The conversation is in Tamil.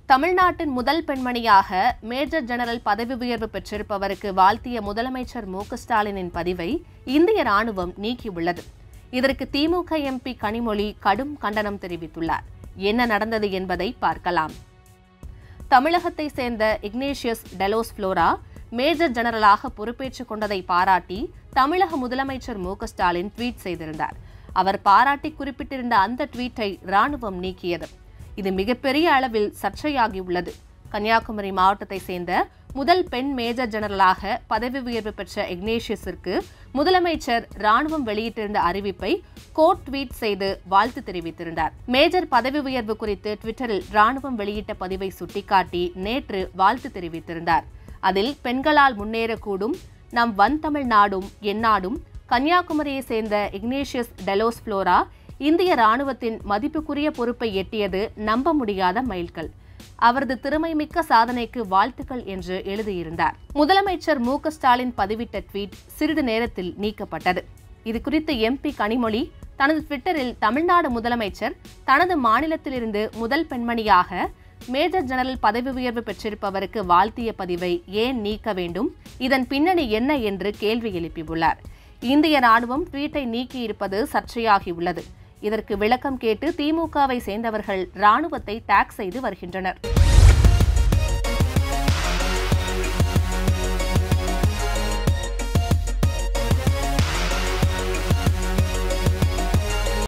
தமிழ்நாட்டின் முதல் பெண்மணியாக மேஜர் ஜெனரல் பதவி உயர்வு பெற்றிருப்பவருக்கு வாழ்த்திய முதலமைச்சர் மு க ஸ்டாலினின் பதிவை இந்திய ராணுவம் நீக்கியுள்ளது இதற்கு திமுக எம்பி கனிமொழி கடும் கண்டனம் தெரிவித்துள்ளார் என்ன நடந்தது என்பதை பார்க்கலாம் தமிழகத்தை சேர்ந்த இக்னேஷியஸ் டெலோஸ் புளோரா மேஜர் ஜெனரலாக பொறுப்பேற்றுக் கொண்டதை பாராட்டி தமிழக முதலமைச்சர் மு க ஸ்டாலின் ட்வீட் செய்திருந்தார் அவர் பாராட்டி குறிப்பிட்டிருந்த அந்த ட்வீட்டை ராணுவம் நீக்கியது இது மிகப்பெரிய அளவில் சர்ச்சையாகியுள்ளது கன்னியாகுமரி மாவட்டத்தை சேர்ந்த முதல் பெண் மேஜர் ஜெனரலாக பதவி உயர்வு பெற்ற இக்னேஷியஸிற்கு முதலமைச்சர் ராணுவம் வெளியிட்டிருந்த அறிவிப்பை கோட் ட்வீட் செய்து வாழ்த்து தெரிவித்திருந்தார் மேஜர் பதவி உயர்வு குறித்து ட்விட்டரில் ராணுவம் வெளியிட்ட பதிவை சுட்டிக்காட்டி நேற்று வாழ்த்து தெரிவித்திருந்தார் அதில் பெண்களால் முன்னேறக்கூடும் நம் வன் தமிழ் நாடும் எந்நாடும் கன்னியாகுமரியை சேர்ந்த இக்னேஷியஸ் டெலோஸ் புளோரா இந்திய ராணுவத்தின் மதிப்புக்குரிய பொறுப்பை எட்டியது நம்ப முடியாத மைல்கல் அவரது திறமைமிக்க சாதனைக்கு வாழ்த்துக்கள் என்று எழுதியிருந்தார் முதலமைச்சர் மு க ஸ்டாலின் பதிவிட்ட ட்வீட் சிறிது நேரத்தில் நீக்கப்பட்டது இது குறித்து எம்பி கனிமொழி தனது ட்விட்டரில் தமிழ்நாடு முதலமைச்சர் தனது மாநிலத்திலிருந்து முதல் பெண்மணியாக மேஜர் ஜெனரல் பதவி உயர்வு பெற்றிருப்பவருக்கு வாழ்த்திய பதிவை ஏன் நீக்க வேண்டும் இதன் பின்னணி என்ன என்று கேள்வி எழுப்பியுள்ளார் இந்திய ராணுவம் ட்வீட்டை நீக்கியிருப்பது சர்ச்சையாகியுள்ளது இதற்கு விளக்கம் கேட்டு திமுகவை சேர்ந்தவர்கள் ராணுவத்தை டேக் செய்து வருகின்றனர்